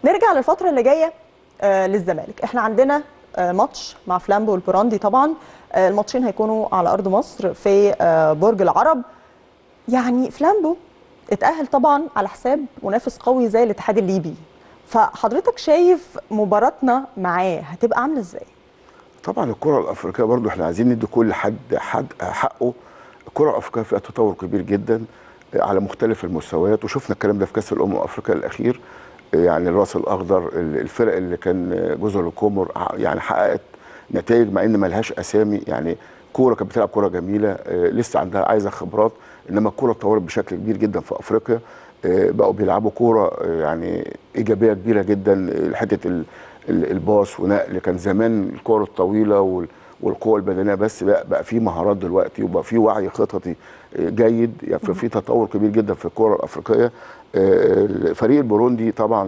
نرجع للفتره اللي جايه آه للزمالك احنا عندنا آه ماتش مع فلامبو والبوراندي طبعا آه الماتشين هيكونوا على ارض مصر في آه برج العرب يعني فلامبو اتأهل طبعا على حساب منافس قوي زي الاتحاد الليبي فحضرتك شايف مباراتنا معاه هتبقى عامله ازاي طبعا الكره الافريقيه برضو احنا عايزين ندي كل حد حد حقه الكره الافريقيه فيها تطور كبير جدا على مختلف المستويات وشفنا الكلام ده في كاس الامم الافريقيه الاخير يعني الراس الاخضر الفرق اللي كان جزر القمر يعني حققت نتائج مع ان ما لهاش اسامي يعني كوره كانت بتلعب كوره جميله لسه عندها عايزه خبرات انما الكوره اتطورت بشكل كبير جدا في افريقيا بقوا بيلعبوا كوره يعني ايجابيه كبيره جدا حته الباص ونقل كان زمان الكور الطويله والقوه البدنيه بس بقى, بقى في مهارات دلوقتي وبقى في وعي خططي جيد يعني في تطور كبير جدا في الكره الافريقيه فريق البوروندي طبعا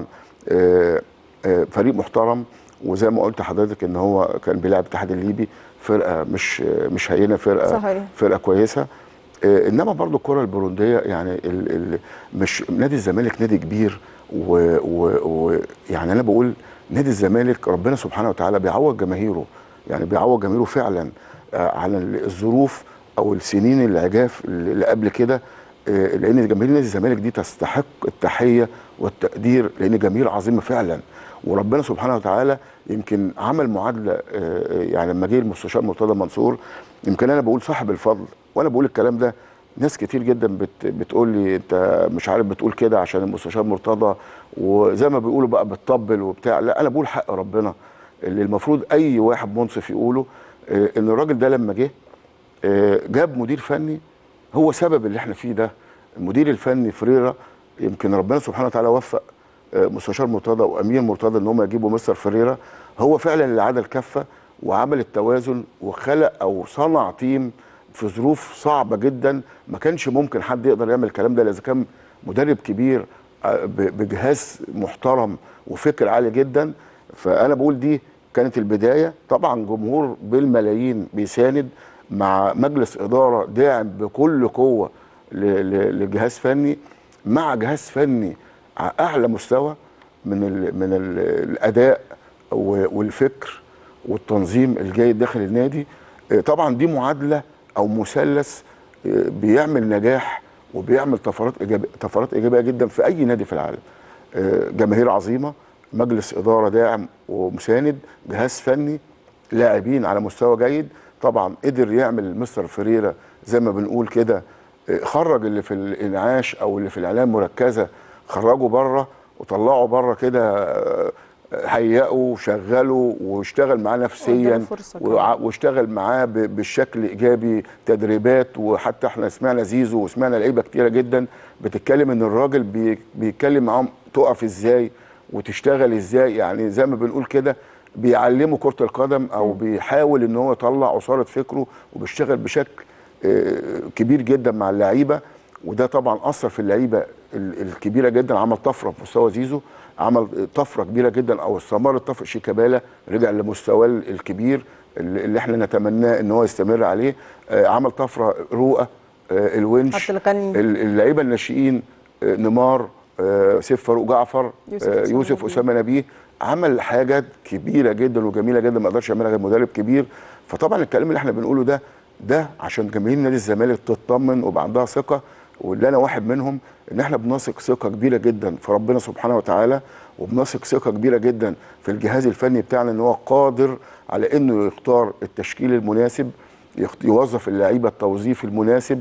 فريق محترم وزي ما قلت لحضرتك ان هو كان بيلعب الاتحاد الليبي فرقه مش مش هينه فرقه صحيح. فرقه كويسه انما برضو الكره البورونديه يعني ال ال مش نادي الزمالك نادي كبير ويعني انا بقول نادي الزمالك ربنا سبحانه وتعالى بيعوض جماهيره يعني بيعوض جماهيره فعلا على الظروف او السنين العجاف اللي قبل كده لان جماهير نادي الزمالك دي تستحق التحيه والتقدير لان جماهير عظيمه فعلا وربنا سبحانه وتعالى يمكن عمل معادله يعني لما جه المستشار مرتضى منصور يمكن انا بقول صاحب الفضل وانا بقول الكلام ده ناس كتير جدا بت بتقول لي انت مش عارف بتقول كده عشان المستشار مرتضى وزي ما بيقولوا بقى بتطبل وبتاع لا انا بقول حق ربنا اللي المفروض اي واحد منصف يقوله ان الراجل ده لما جه جاب مدير فني هو سبب اللي احنا فيه ده المدير الفني فريرا يمكن ربنا سبحانه وتعالى وفق مستشار مرتضى وامير مرتضى ان هم يجيبوا مستر فريرا هو فعلا اللي عدل الكفه وعمل التوازن وخلق او صنع تيم في ظروف صعبه جدا ما كانش ممكن حد يقدر يعمل الكلام ده اذا كان مدرب كبير بجهاز محترم وفكر عالي جدا فانا بقول دي كانت البدايه طبعا جمهور بالملايين بيساند مع مجلس اداره داعم بكل قوه لجهاز فني مع جهاز فني على اعلى مستوى من ال من ال الاداء والفكر والتنظيم الجيد داخل النادي طبعا دي معادله او مثلث بيعمل نجاح وبيعمل طفرات ايجابيه طفرات ايجابيه جدا في اي نادي في العالم جماهير عظيمه مجلس اداره داعم ومساند جهاز فني لاعبين على مستوى جيد طبعا قدر يعمل مستر فريرا زي ما بنقول كده خرج اللي في الانعاش او اللي في الاعلام مركزه خرجوا بره وطلعوا بره كده هيئوا وشغلوا واشتغل معاه نفسيا واشتغل معاه بالشكل ايجابي تدريبات وحتى احنا سمعنا زيزو وسمعنا لعيبه كتيره جدا بتتكلم ان الراجل بيتكلم معاهم تقف ازاي وتشتغل ازاي يعني زي ما بنقول كده بيعلمه كره القدم او بيحاول ان هو يطلع عصاره فكره وبيشتغل بشكل كبير جدا مع اللعيبه وده طبعا اثر في اللعيبه الكبيره جدا عمل طفره في مستوى زيزو عمل طفره كبيره جدا او استمر الطفره شيكابالا رجع لمستواه الكبير اللي احنا نتمناه ان هو يستمر عليه عمل طفره رؤى الونش اللعيبه الناشئين نيمار سيف فاروق جعفر يوسف, يوسف اسامه نبيه عمل حاجات كبيره جدا وجميله جدا ما يقدرش يعملها غير مدرب كبير فطبعا الكلام اللي احنا بنقوله ده ده عشان جماهير نادي الزمالك تطمن ويبقى عندها ثقه واللي انا واحد منهم ان احنا بنثق ثقه كبيره جدا في ربنا سبحانه وتعالى وبنثق ثقه كبيره جدا في الجهاز الفني بتاعنا ان هو قادر على انه يختار التشكيل المناسب يوظف اللعيبه التوظيف المناسب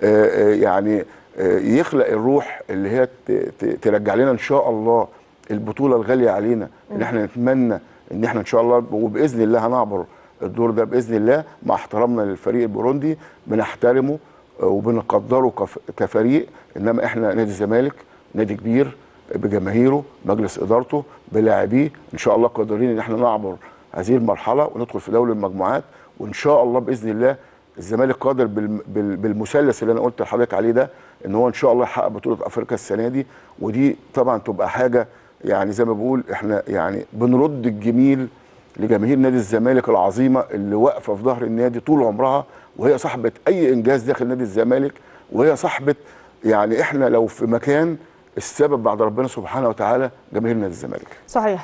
يعني يخلق الروح اللي هي ترجع لنا ان شاء الله البطوله الغاليه علينا ان احنا نتمنى ان احنا ان شاء الله وباذن الله هنعبر الدور ده باذن الله مع احترامنا للفريق البوروندي بنحترمه وبنقدره كفريق انما احنا نادي الزمالك نادي كبير بجماهيره مجلس ادارته بلاعبيه ان شاء الله قادرين ان احنا نعبر هذه المرحله وندخل في دوري المجموعات وان شاء الله باذن الله الزمالك قادر بالمثلث اللي انا قلت لحضرتك عليه ده ان هو ان شاء الله يحقق بطوله افريقيا السنه دي ودي طبعا تبقى حاجه يعني زي ما بقول احنا يعني بنرد الجميل لجماهير نادي الزمالك العظيمه اللي واقفه في ظهر النادي طول عمرها وهي صاحبه اي انجاز داخل نادي الزمالك وهي صاحبه يعني احنا لو في مكان السبب بعد ربنا سبحانه وتعالى جماهير نادي الزمالك صحيح